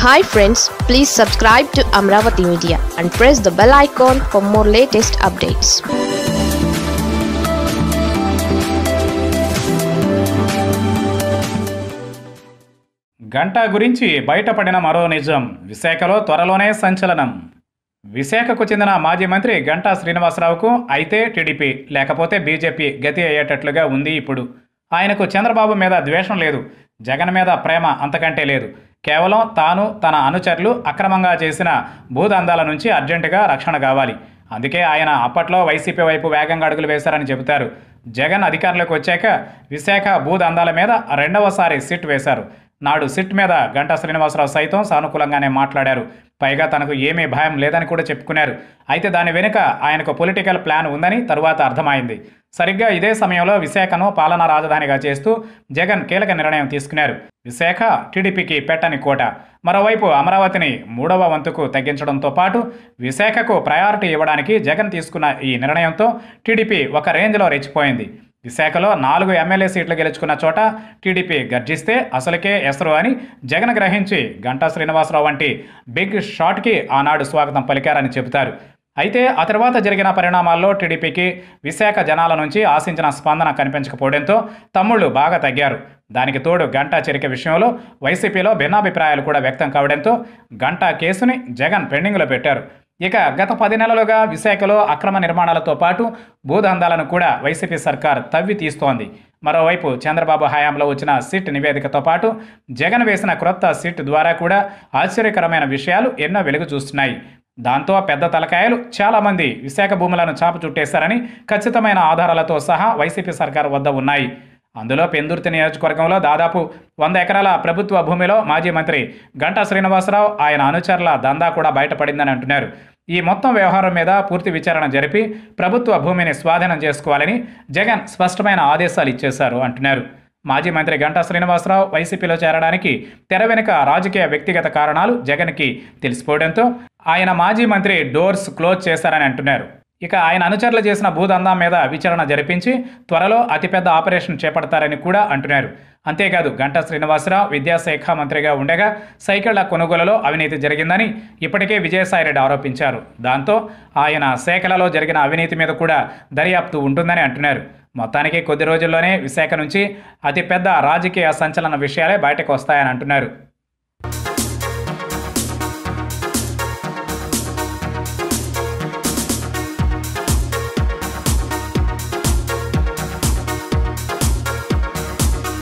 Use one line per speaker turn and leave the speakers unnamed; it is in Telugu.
hi friends please subscribe to Amaravati media and press the bell icon for more latest updates
గంట గురించి బయటపడిన మరో నిజం విశాఖలో త్వరలోనే సంచలనం విశాఖకు చెందిన మాజీ మంత్రి గంటా శ్రీనివాసరావుకు అయితే టీడీపీ లేకపోతే బీజేపీ గతి అయ్యేటట్లుగా ఉంది ఇప్పుడు ఆయనకు చంద్రబాబు మీద ద్వేషం లేదు జగన్ మీద ప్రేమ అంతకంటే లేదు కేవలం తాను తన అనుచరులు అక్రమంగా చేసిన భూదందాల నుంచి అర్జెంటుగా రక్షణ కావాలి అందుకే ఆయన అప్పట్లో వైసీపీ వైపు వేగంగా అడుగులు వేశారని చెబుతారు జగన్ అధికారంలోకి వచ్చాక విశాఖ భూదందాల మీద రెండవసారి సిట్ వేశారు నాడు సిట్ మీద గంటా శ్రీనివాసరావు సైతం సానుకూలంగానే మాట్లాడారు పైగా తనకు ఏమీ భయం లేదని కూడా చెప్పుకున్నారు అయితే దాని వెనుక ఆయనకు పొలిటికల్ ప్లాన్ ఉందని తరువాత అర్థమైంది సరిగ్గా ఇదే సమయంలో విశాఖను పాలనా రాజధానిగా చేస్తూ జగన్ కీలక నిర్ణయం తీసుకున్నారు విశాఖ టీడీపీకి పెట్టని కోట మరోవైపు అమరావతిని మూడవ వంతుకు తగ్గించడంతో పాటు విశాఖకు ప్రయారిటీ ఇవ్వడానికి జగన్ తీసుకున్న ఈ నిర్ణయంతో టీడీపీ ఒక రేంజ్లో రెచ్చిపోయింది విశాఖలో నాలుగు ఎమ్మెల్యే సీట్లు గెలుచుకున్న చోట టీడీపీ గర్జిస్తే అసలుకే ఎసరు అని జగన్ గ్రహించి గంటా శ్రీనివాసరావు వంటి బిగ్ షాట్కి ఆనాడు స్వాగతం పలికారని చెబుతారు అయితే ఆ తర్వాత జరిగిన పరిణామాల్లో టీడీపీకి విశాఖ జనాల నుంచి ఆశించిన స్పందన కనిపించకపోవడంతో తమ్ముళ్ళు బాగా తగ్గారు దానికి తోడు గంటా చెరిక విషయంలో వైసీపీలో భిన్నాభిప్రాయాలు కూడా వ్యక్తం కావడంతో గంటా కేసుని జగన్ పెండింగ్లో పెట్టారు ఇక గత పది నెలలుగా విశాఖలో అక్రమ నిర్మాణాలతో పాటు భూదందాలను కూడా వైసీపీ సర్కార్ తవ్వి తీస్తోంది మరోవైపు చంద్రబాబు హయాంలో వచ్చిన సిట్ నివేదికతో పాటు జగన్ వేసిన క్రొత్త సిట్ ద్వారా కూడా ఆశ్చర్యకరమైన విషయాలు ఎన్నో వెలుగు చూస్తున్నాయి దాంతో పెద్ద తలకాయలు చాలామంది విశాఖ భూములను చాపు చుట్టేశారని ఖచ్చితమైన ఆధారాలతో సహా వైసీపీ సర్కార్ వద్ద ఉన్నాయి అందులో పెందుర్తి నియోజకవర్గంలో దాదాపు వంద ఎకరాల ప్రభుత్వ భూమిలో మాజీ మంత్రి గంటా శ్రీనివాసరావు ఆయన అనుచరుల దందా కూడా బయటపడిందని అంటున్నారు ఈ మొత్తం వ్యవహారం మీద పూర్తి విచారణ జరిపి ప్రభుత్వ భూమిని స్వాధీనం చేసుకోవాలని జగన్ స్పష్టమైన ఆదేశాలు ఇచ్చేశారు అంటున్నారు మాజీ మంత్రి గంటా శ్రీనివాసరావు వైసీపీలో చేరడానికి తెర వెనుక రాజకీయ వ్యక్తిగత కారణాలు జగన్కి తెలిసిపోవడంతో ఆయన మాజీ మంత్రి డోర్స్ క్లోజ్ చేశారని అంటున్నారు ఇక ఆయన అనుచరులు చేసిన భూదందా మీద విచారణ జరిపించి త్వరలో అతిపెద్ద ఆపరేషన్ చేపడతారని కూడా అంటున్నారు అంతేకాదు గంటా శ్రీనివాసరావు విద్యాశాఖ మంత్రిగా ఉండగా సైకిళ్ల కొనుగోలులో అవినీతి జరిగిందని ఇప్పటికే విజయసాయిరెడ్డి ఆరోపించారు దాంతో ఆయన శాఖలలో జరిగిన అవినీతి మీద కూడా దర్యాప్తు ఉంటుందని అంటున్నారు మొత్తానికి కొద్ది రోజుల్లోనే విశాఖ నుంచి అతిపెద్ద రాజకీయ సంచలన విషయాలే బయటకు వస్తాయని అంటున్నారు